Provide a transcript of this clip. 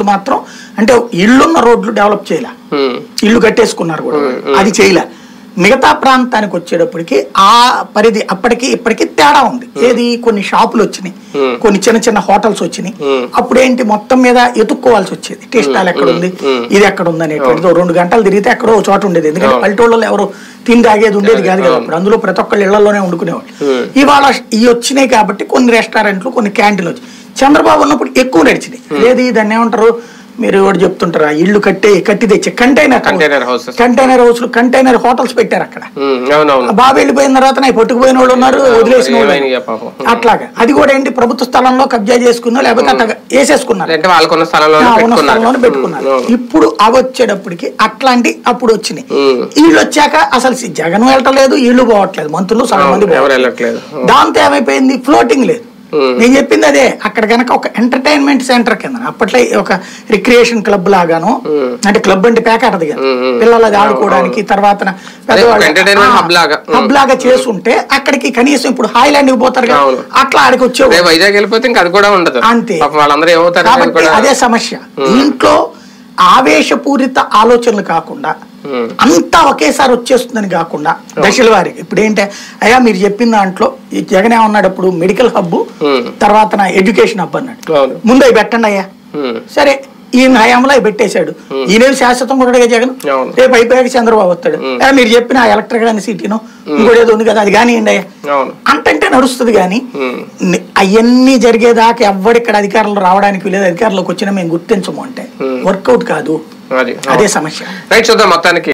మాత్రం అంటే ఇళ్ళున్న రోడ్లు డెవలప్ చేయలే ఉమ్, ఇల్లు కట్టేసుకున్నారు కూడా అది చేయలే మిగతా ప్రాంతానికి వచ్చేటప్పటికి ఆ పరిధి అప్పటికి ఇప్పటికి తేడా ఉంది ఏది కొన్ని షాపులు వచ్చినాయి Hmm. కొన్ని చిన్న చిన్న హోటల్స్ వచ్చినాయి Hmm. అప్పుడేంటి మొత్తం మీద ఎత్తుక్కోవాల్సి వచ్చేది టీ స్టాల్ ఎక్కడ ఉంది ఇది ఎక్కడ ఉంది అనేటువంటిది ఓ రెండు గంటలు తిరిగితే ఎక్కడో ఓ చోట ఉండేది ఎందుకంటే పల్లెటూళ్ళలో ఎవరు తిండి తాగేది ఉండేది కాదు కదా అప్పుడు అందులో ప్రతి ఒక్కళ్ళు ఇళ్లలోనే వండుకునేవాళ్ళు Hmm. ఇవాళ ఇవి వచ్చినాయి కాబట్టి కొన్ని రెస్టారెంట్లు కొన్ని క్యాంటీన్లు వచ్చాయి చంద్రబాబు ఉన్నప్పుడు ఎక్కువ నడిచినాయి ఏది దాన్ని ఏమంటారు మీరు కూడా చెప్తుంటారా ఇల్లు కట్టే కట్టి తెచ్చే కంటైనర్ Container houses. కంటైనర్ హౌస్లు కంటైనర్ హోటల్స్ పెట్టారు అక్కడ ఉమ్, అవునవును బాబు వెళ్ళిపోయిన తర్వాత నా పట్టుకుపోయిన వాళ్ళు ఉన్నారు వదిలేసిన వాళ్ళు ఏమైంది ఇక పాపం అట్లాగా అది కూడా ఏంటి ప్రభుత్వ స్థలంలో కబ్జా చేసుకున్నా లేకపోతే అట్లా వేసేసుకున్నారు అంటే వాళ్ళకున్న స్థలంలో ఆ, ఉన్న పెట్టుకున్నారు స్థలంలోనే పెట్టుకున్నారు ఉమ్, ఇప్పుడు అవి వచ్చేటప్పటికి అట్లాంటి అప్పుడు వచ్చినాయి ఉమ్. వీళ్ళు వచ్చాక అసలు సి- జగన్ వెళ్ళట్లేదు వీళ్ళు పోవట్లేదు మంత్రులు సగం మంది ఎవరు పోవట్లేదు. వెళ్ళట్లేదు దాంతో ఏమైపోయింది ఫ్లోటింగ్ లేదు ఉమ్. నేను చెప్పింది అదే అక్కడ కనుక ఒక ఎంటర్టైన్మెంట్ సెంటర్ కింద అప్పట్లో ఒక రిక్రియేషన్ క్లబ్ లాగాను అంటే క్లబ్ అంటే పేకాటది కదా ఉమ్, ఉమ్. పిల్లలు అది ఆడుకోవడానికి తర్వాత entertainment hub లాగా. హబ్ లాగా చేసుంటే అక్కడికి కనీసం ఇప్పుడు హాయిలాండ్ కి పోతారు కదా అవును. అట్లా ఆడికి వచ్చే రేపు వైజాగ్ వెళ్ళిపోతే ఇంకా అది కూడా ఉండదు అంతే. పాపం వాళ్ళందరూ ఏమవుతారు అనేది కాబట్టి కూడా అదే సమస్య దీంట్లో ఆవేశపూరిత ఆలోచనలు కాకుండా ఉమ్, అంతా ఒకేసారి వచ్చేస్తుందని కాకుండా దశల వారికి ఇప్పుడు ఏంటంటే అయ్యా మీరు చెప్పిన దాంట్లో ఈ జగన్ ఏమన్నాడు ఇప్పుడు మెడికల్ హబ్ ఉమ్, తర్వాత నా ఎడ్యుకేషన్ హబ్ అన్నాడు అవును ముందు అవి పెట్టండి అయ్యా ఉమ్, సరే ఈయన హయాంలో అవి పెట్టేశాడు ఈయన శాశ్వతం కూడా జగన్ అవును. రేపు అయిపోయాక చంద్రబాబు వస్తాడు "ఏ, మీరు చెప్పిన ఎలక్ట్రికల్ అని సిటీను ఇంకోటి ఏదో ఉంది కదా అది కానివ్వండి అయ్యా అవును అంటంటే నడుస్తుంది కానీ ఉమ్, అవన్నీ జరిగేదాకా ఎవ్వడిక్కడ అధికారంలో రావడానికి లేదు అధికారంలోకి వచ్చినా మేము గుర్తించము అంటే వర్కౌట్ కాదు అది అదే సమస్య రైట్ చూద్దాం మొత్తానికి